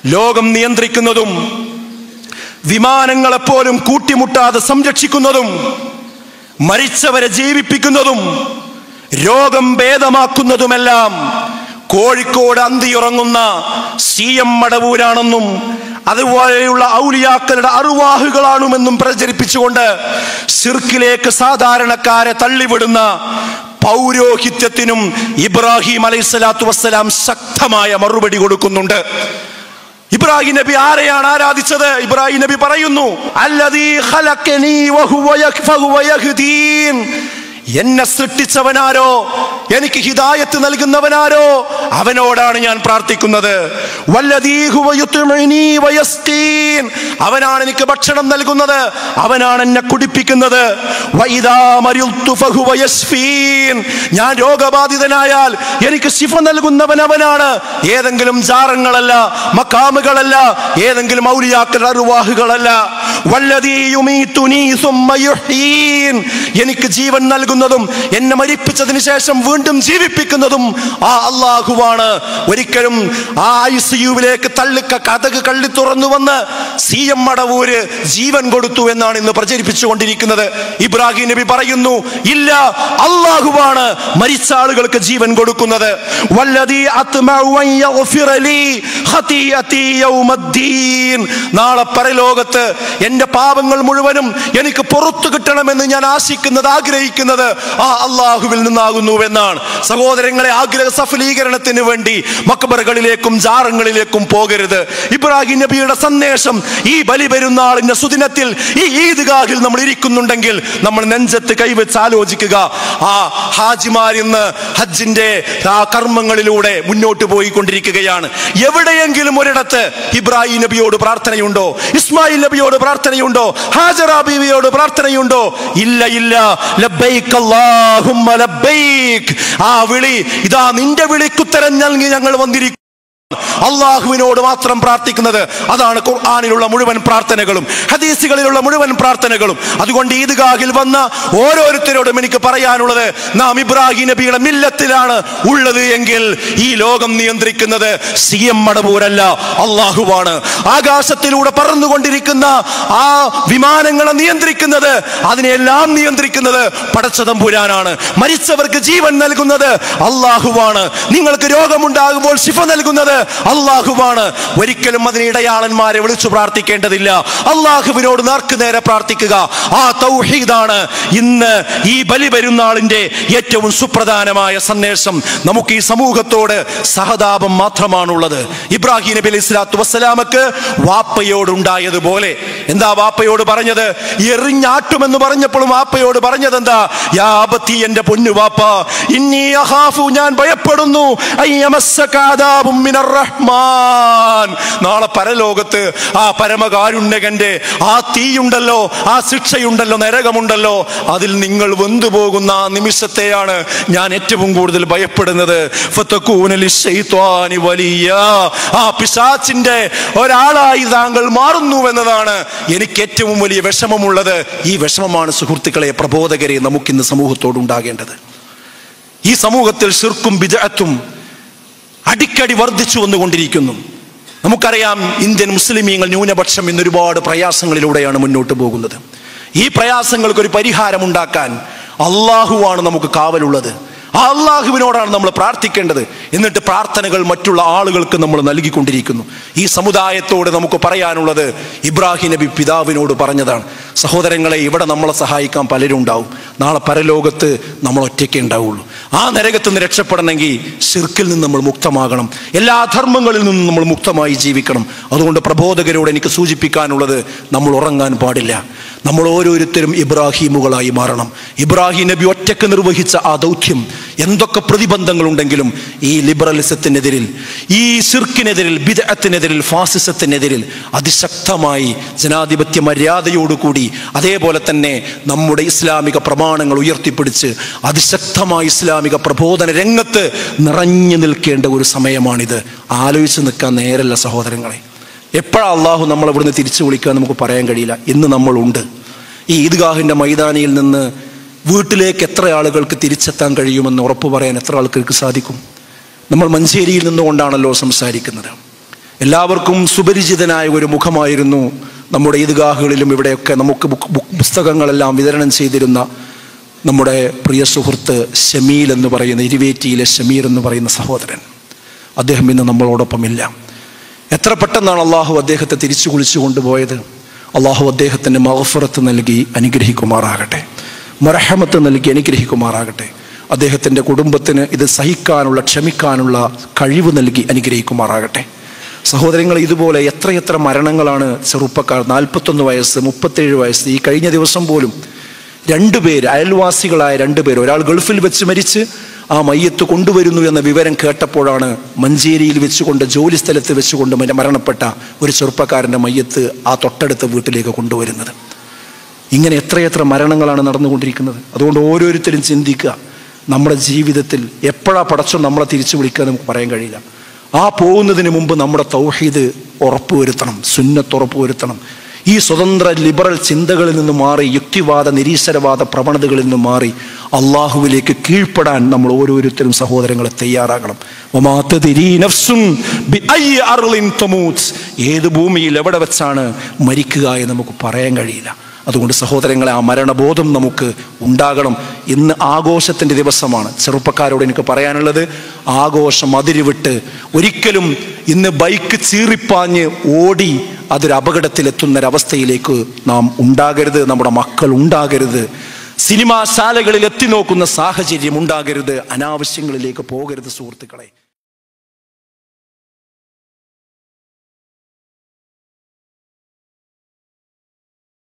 ലോകം നിയന്ത്രിക്കുന്നതും വിമാനങ്ങളെപ്പോലും കൂട്ടിമുട്ടാതെ സംരക്ഷിക്കുന്നതും മരിച്ചവരെ ജീവിപ്പിക്കുന്നതും രോഗം ഭേദമാക്കുന്നതുമെല്ലാം കോഴിക്കോട് അന്തിയുറങ്ങുന്ന സി എം മടവൂരാണെന്നും അതുപോലെയുള്ള ഔലിയാക്കളുടെ അറുവാഹുകളാണുമെന്നും പ്രചരിപ്പിച്ചുകൊണ്ട് സിർക്കിലേക്ക് സാധാരണക്കാരെ തള്ളിവിടുന്ന പൗരോഹിത്യത്തിനും ഇബ്രാഹിം അലൈഹിസ്സലാത്തു വസ്സലാം ശക്തമായ മറുപടി കൊടുക്കുന്നുണ്ട് ഇബ്രാഹിം നബി ആരെയാണ് ആരാധിച്ചത് ഇബ്രാഹിം നബി പറയുന്നു അല്ലദീ ഖലഖനി വഹുവ യഖ്ഫഹു വയഹ്ദീൻ എന്നെ സൃഷ്ടിച്ചവനാരോ എനിക്ക് ഹിദായത്ത് നൽകുന്നവനാരോ അവനോടാണ് ഞാൻ പ്രാർത്ഥിക്കുന്നത് വല്ലദീ ഹുവ യുത്ഇമുനി വയസ്കീൻ അവനാണ് എനിക്ക് ഭക്ഷണം നൽകുന്നത് അവനാണ് എന്നെ കുടിപ്പിക്കുന്നത് വഇദാ മരിൽതു ഫഹുവ യശ്ഫീൻ ഞാൻ രോഗബാധിതനായാൽ എനിക്ക് ശിഫ നൽകുന്നവൻ അവനാണ് ഏതെങ്കിലും ജാറങ്ങളല്ല മക്കാമുകളല്ല ഏതെങ്കിലും ഔലിയാക്കളുടെ അറുവാഹുകളല്ല വല്ലദീ യുമീതുനി സുമ്മ യുഹ്യീൻ എനിക്ക് ജീവൻ നൽകുന്നതും എന്നെ മരിപ്പിച്ചതിന് ശേഷം വീണ്ടും ജീവിപ്പിക്കുന്നതും ആ അള്ളാഹുവാണ് ഒരിക്കലും ആ ഐ സി യുവിലേക്ക് തള്ളിക്ക കഥക് കള്ളി തുറന്നു വന്ന് സി എം മടവൂര് ജീവൻ കൊടുത്തു എന്നാണ് ഇന്ന് പ്രചരിപ്പിച്ചുകൊണ്ടിരിക്കുന്നത് ഇബ്രാഹിം നബി പറയുന്നു ഇല്ല അള്ളാഹുവാണ് മരിച്ച ആളുകൾക്ക് ജീവൻ കൊടുക്കുന്നത് വല്ലദീ അത്മഉ അൻ യഗ്ഫിറ ലീ ഖതീഅതി യൗമദ്ദീൻ നാളെ പരലോകത്ത് എന്റെ പാപങ്ങൾ മുഴുവനും എനിക്ക് പുറത്തു കിട്ടണമെന്ന് ഞാൻ ആശിക്കുന്നത് ആഗ്രഹിക്കുന്നത് ആ അള്ളാഹുവിൽ നിന്നാകുന്നു എന്നാണ് സഹോദരങ്ങളെ ആഗ്രഹ സഫലീകരണത്തിന് വേണ്ടി മക്ബറുകളിലേക്കും ജാറങ്ങളിലേക്കും പോകരുത് ഇബ്രാഹിം നബിയുടെ സന്ദേശം ഈ ബലി പെരുന്നാളിന്റെ സുദിനത്തിൽ ഈ ഈദ്ഗാഹിൽ നമ്മൾ ഇരിക്കുന്നുണ്ടെങ്കിൽ നമ്മൾ നെഞ്ചത്ത് കൈവച്ച് ആലോചിക്കുക ആ ഹാജിമാർ ഇന്ന് ഹജ്ജിന്റെ ആ കർമ്മങ്ങളിലൂടെ മുന്നോട്ട് പോയിക്കൊണ്ടിരിക്കുകയാണ് എവിടെയെങ്കിലും ഒരിടത്ത് ഇബ്രാഹിം നബിയോട് പ്രാർത്ഥനയുണ്ടോ ഇസ്മായിൽ നബിയോട് പ്രാർത്ഥനയുണ്ടോ ഹാജറ ബീവിയോട് പ്രാർത്ഥനയുണ്ടോ ഇല്ല ഇല്ല ലബ്ബൈക് അല്ലാഹുമ്മ ലബ്ബൈക് ആ വിളി ഇതാ നിന്റെ വിളിക്കുത്തരം നൽകി ഞങ്ങൾ വന്നിരിക്കും അള്ളാഹുവിനോട് മാത്രം പ്രാർത്ഥിക്കുന്നത് അതാണ് ഖുർആാനിലുള്ള മുഴുവൻ പ്രാർത്ഥനകളും ഹദീസുകളിലുള്ള മുഴുവൻ പ്രാർത്ഥനകളും അതുകൊണ്ട് ഈദ്ഗാഹിൽ വന്ന ഓരോരുത്തരോടും എനിക്ക് പറയാനുള്ളത് നാം ഇബ്രാഹിം നബിയുടെ മില്ലത്തിലാണ് ഉള്ളത് എങ്കിൽ ഈ ലോകം നിയന്ത്രിക്കുന്നത് സി എം മടവൂരല്ല അള്ളാഹുവാണ് ആകാശത്തിലൂടെ പറന്നുകൊണ്ടിരിക്കുന്ന ആ വിമാനങ്ങളെ നിയന്ത്രിക്കുന്നത് അതിനെല്ലാം നിയന്ത്രിക്കുന്നത് പടച്ചതമ്പുരാനാണ് മരിച്ചവർക്ക് ജീവൻ നൽകുന്നത് അള്ളാഹുവാണ് നിങ്ങൾക്ക് രോഗമുണ്ടാകുമ്പോൾ ശിഫ നൽകുന്നത് അള്ളാഹുവാണ് ഒരിക്കലും അതിന് ഇടയാളന്മാരെ വിളിച്ചു പ്രാർത്ഥിക്കേണ്ടതില്ല അള്ളാഹുവിനോട് നേർക്ക് നേരെ പ്രാർത്ഥിക്കുക ആ തൗഹീദാണ് ഇന്ന് ഈ ബലി പെരുന്നാളിന്റെ ഏറ്റവും സുപ്രധാനമായ സന്ദേശം നമുക്ക് ഈ സമൂഹത്തോട് സഹതാപം മാത്രമാണുള്ളത് ഇബ്രാഹിം നബി അലൈഹി സ്വലാത്തു വസ്സലാമക്ക് വാപ്പയോടുണ്ടായതുപോലെ എന്താ വാപ്പയോട് പറഞ്ഞത് എറിഞ്ഞാട്ടുമെന്ന് പറഞ്ഞപ്പോഴും വാപ്പയോട് പറഞ്ഞത് എന്താ യാ അബത്തി എന്റെ പൊന്നു വാപ്പ ഇന്നീ അഹാഫു ഞാൻ ഭയപ്പെടുന്നു അയ്യമസ്സക അദാബും മിനർ റഹ്മാൻ നാളെ പരലോകത്ത് ആ പരമകാരുണ്യകന്റെ ആ തീയുണ്ടല്ലോ ആ ശിക്ഷയുണ്ടല്ലോ നരകമുണ്ടല്ലോ അതിൽ നിങ്ങൾ വെന്തുപോകുന്ന ആ നിമിഷത്തെയാണ് ഞാൻ ഏറ്റവും കൂടുതൽ ഭയപ്പെടുന്നത് ഫതകൂന ലിശ്ശൈത്വാനി വലിയ ആ പിശാച്ചിന്റെ ഒരാളായി താങ്കൾ മാറുന്നുവെന്നതാണ് എനിക്ക് ഏറ്റവും വലിയ വിഷമമുള്ളത് ഈ വിഷമമാണ് സുഹൃത്തുക്കളെ പ്രബോധകരെ നമുക്കിന്ന് സമൂഹത്തോട് ഉണ്ടാകേണ്ടത് ഈ സമൂഹത്തിൽ ശിർക്കും ബിജഅത്തും അടിക്കടി വർദ്ധിച്ചു വന്നുകൊണ്ടിരിക്കുന്നു നമുക്കറിയാം ഇന്ത്യൻ മുസ്ലിമീങ്ങൾ ന്യൂനപക്ഷം ഇന്ന് ഒരുപാട് പ്രയാസങ്ങളിലൂടെയാണ് മുന്നോട്ട് പോകുന്നത് ഈ പ്രയാസങ്ങൾക്ക് ഒരു പരിഹാരമുണ്ടാക്കാൻ അള്ളാഹുവാണ് നമുക്ക് കാവലുള്ളത് ആ അള്ളാഹുവിനോടാണ് നമ്മൾ പ്രാർത്ഥിക്കേണ്ടത് എന്നിട്ട് പ്രാർത്ഥനകൾ മറ്റുള്ള ആളുകൾക്ക് നമ്മൾ നൽകിക്കൊണ്ടിരിക്കുന്നു ഈ സമുദായത്തോട് നമുക്ക് പറയാനുള്ളത് ഇബ്രാഹിം നബി പിതാവിനോട് പറഞ്ഞതാണ് സഹോദരങ്ങളെ ഇവിടെ നമ്മളെ സഹായിക്കാൻ പലരും ഉണ്ടാവും നാളെ പരലോകത്ത് നമ്മൾ ഒറ്റയ്ക്കേ ഉണ്ടാവുള്ളൂ ആ നരകത്ത് നിന്ന് രക്ഷപ്പെടണമെങ്കിൽ ഷിർക്കിൽ നിന്ന് നമ്മൾ മുക്തമാകണം എല്ലാ ധർമ്മങ്ങളിൽ നിന്നും നമ്മൾ മുക്തമായി ജീവിക്കണം അതുകൊണ്ട് പ്രബോധകരോട് എനിക്ക് സൂചിപ്പിക്കാനുള്ളത് നമ്മൾ ഉറങ്ങാൻ പാടില്ല നമ്മൾ ഓരോരുത്തരും ഇബ്രാഹിമുകളായി മാറണം ഇബ്രാഹിം നബി ഒറ്റക്ക് നിർവഹിച്ച ആ ദൗത്യം എന്തൊക്കെ പ്രതിബന്ധങ്ങളുണ്ടെങ്കിലും ഈ ലിബറലിസത്തിനെതിരിൽ ഈ സിർക്കിനെതിരിൽ ബിദഅത്തിനെതിരിൽ ഫാസിസത്തിനെതിരിൽ അതിശക്തമായി ജനാധിപത്യ മര്യാദയോടുകൂടി അതേപോലെ തന്നെ നമ്മുടെ ഇസ്ലാമിക പ്രമാണങ്ങൾ ഉയർത്തിപ്പിടിച്ച് അതിശക്തമായ ഇസ്ലാമിക പ്രബോധന രംഗത്ത് നിറഞ്ഞു നിൽക്കേണ്ട ഒരു സമയമാണിത് ആലോചിച്ച് നിൽക്കാൻ നേരല്ല സഹോദരങ്ങളെ എപ്പോഴാണ് അള്ളാഹു നമ്മൾ ഇവിടുന്ന് തിരിച്ചു വിളിക്കാൻ നമുക്ക് പറയാൻ കഴിയില്ല ഇന്ന് നമ്മളുണ്ട് ഈ ഈദ്ഗാഹിൻ്റെ മൈതാനിയിൽ നിന്ന് വീട്ടിലേക്ക് എത്ര ആളുകൾക്ക് തിരിച്ചെത്താൻ കഴിയുമെന്ന് ഉറപ്പ് പറയാൻ എത്ര ആൾക്കാർക്ക് സാധിക്കും നമ്മൾ മഞ്ചേരിയിൽ നിന്നുകൊണ്ടാണല്ലോ സംസാരിക്കുന്നത് എല്ലാവർക്കും സുപരിചിതനായ ഒരു മുഖമായിരുന്നു നമ്മുടെ ഈദ്ഗാഹുകളിലും ഇവിടെയൊക്കെ നമുക്ക് ബുക്ക് ബുക്ക് പുസ്തകങ്ങളെല്ലാം വിതരണം ചെയ്തിരുന്ന നമ്മുടെ പ്രിയ സുഹൃത്ത് ഷമീൽ എന്ന് പറയുന്ന ഇരുവേറ്റിയിലെ ഷമീർ എന്ന് പറയുന്ന സഹോദരൻ അദ്ദേഹം ഇന്ന് നമ്മളോടൊപ്പമില്ല എത്ര പെട്ടെന്നാണ് അള്ളാഹു അദ്ദേഹത്തെ തിരിച്ചു കുളിച്ചു കൊണ്ടുപോയത് അള്ളാഹു അദ്ദേഹത്തിന് മഹഫറത്ത് നൽകി അനുഗ്രഹിക്കുമാറാകട്ടെ മറഹമത്ത് നൽകി അനുഗ്രഹിക്കുമാറാകട്ടെ അദ്ദേഹത്തിൻ്റെ കുടുംബത്തിന് ഇത് സഹിക്കാനുള്ള ക്ഷമിക്കാനുള്ള കഴിവ് നൽകി അനുഗ്രഹിക്കുമാറാകട്ടെ സഹോദരങ്ങൾ ഇതുപോലെ എത്രയെത്ര മരണങ്ങളാണ് ചെറുപ്പക്കാർ നാൽപ്പത്തൊന്ന് വയസ്സ് മുപ്പത്തേഴ് വയസ്സ് ഈ കഴിഞ്ഞ ദിവസം പോലും രണ്ടുപേര് അയൽവാസികളായ രണ്ടുപേര് ഒരാൾ ഗൾഫിൽ വെച്ച് മരിച്ച് ആ മയ്യത്ത് കൊണ്ടുവരുന്നു എന്ന വിവരം കേട്ടപ്പോഴാണ് മഞ്ചേരിയിൽ വെച്ചുകൊണ്ട് ജോലി സ്ഥലത്ത് വെച്ചുകൊണ്ട് മര- മരണപ്പെട്ട ഒരു ചെറുപ്പക്കാരൻ്റെ മയ്യത്ത് ആ തൊട്ടടുത്ത വീട്ടിലേക്ക് കൊണ്ടുവരുന്നത് ഇങ്ങനെ എത്രയെത്ര മരണങ്ങളാണ് നടന്നുകൊണ്ടിരിക്കുന്നത് അതുകൊണ്ട് ഓരോരുത്തരും ചിന്തിക്കുക നമ്മുടെ ജീവിതത്തിൽ എപ്പോഴാ പടച്ചോ നമ്മളെ തിരിച്ചു വിളിക്കുക നമുക്ക് പറയാൻ കഴിയില്ല ആ പോകുന്നതിന് മുമ്പ് നമ്മുടെ തൗഹീദ് ഉറപ്പുവരുത്തണം സുന്നത്ത് ഉറപ്പുവരുത്തണം ഈ സ്വതന്ത്ര ലിബറൽ ചിന്തകളിൽ നിന്ന് മാറി യുക്തിവാദ നിരീശ്വരവാദ പ്രവണതകളിൽ നിന്ന് മാറി അള്ളാഹുവിലേക്ക് കീഴ്പ്പെടാൻ നമ്മൾ ഓരോരുത്തരും സഹോദരങ്ങളെ തയ്യാറാകണം വമാ തദ്രീ നഫ്സുൻ ബിഅയ്യി അർളിൻ തമൂത്ത്. ഏത് ഭൂമിയിൽ എവിടെ വെച്ചാണ് മരിക്കുക എന്ന് നമുക്ക് പറയാൻ കഴിയില്ല അതുകൊണ്ട് സഹോദരങ്ങളെ ആ മരണബോധം നമുക്ക് ഉണ്ടാകണം ഇന്ന് ആഘോഷത്തിൻ്റെ ദിവസമാണ് ചെറുപ്പക്കാരോട് എനിക്ക് പറയാനുള്ളത് ആഘോഷം അതിരുവിട്ട് ഒരിക്കലും ഇന്ന് ബൈക്ക് ചീറിപ്പാഞ്ഞ് ഓടി അതൊരു അപകടത്തിലെത്തുന്നൊരവസ്ഥയിലേക്ക് നാം ഉണ്ടാകരുത് നമ്മുടെ മക്കൾ ഉണ്ടാകരുത് സിനിമാശാലകളിൽ എത്തി നോക്കുന്ന സാഹചര്യം ഉണ്ടാകരുത് അനാവശ്യങ്ങളിലേക്ക് പോകരുത് സുഹൃത്തുക്കളെ